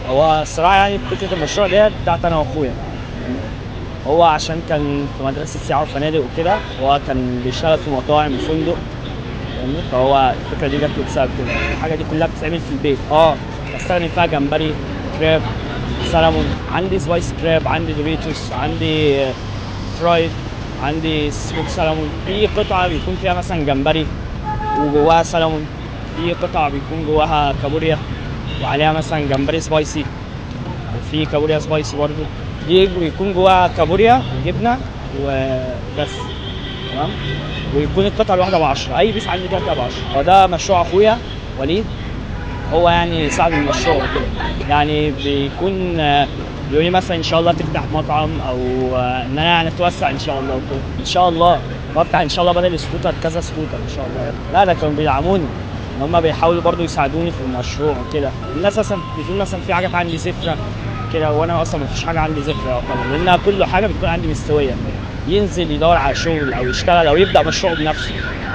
هو الصراحه يعني فكره المشروع ديت بتاعت انا واخويا هو عشان كان في مدرسه سياحه وفنادق وكده هو كان بيشتغل في مطاعم وفندق فاهمني؟ فهو الفكره دي جات له بسبب كده الحاجه دي كلها بتتعمل في البيت اه بستخدم فيها جمبري كراب سلمون عندي سبايس كراب عندي دوريتوس عندي فرايد عندي سموك سلمون في قطعه بيكون فيها مثلا جمبري وجواها سلمون في قطعه بيكون جواها كابوريا وعليها مثلا جمبري سبايسي وفي كابوريا سبايسي برضه دي بيكون جواها كابوريا وجبنه وبس تمام ويكون القطعه الواحده ب 10 اي بيس عندي كده ب 10 وده مشروع اخويا وليد هو يعني صاحب المشروع وكده يعني بيكون آه، بيقول لي مثلا ان شاء الله تفتح مطعم او آه، ان انا يعني اتوسع ان شاء الله وكده ان شاء الله بفتح ان شاء الله بدل السكوتر كذا سكوتر ان شاء الله لا ده كانوا بيدعموني ان هم بيحاولوا برضو يساعدوني في المشروع وكده الناس مثلا بيقول مثلا في حاجات عندي زفره كده وانا اصلا ما فيش حاجه عندي زفره يعتبر لان كل حاجه بتكون عندي مستويه ينزل يدور على شغل او يشتغل او يبدا مشروع بنفسه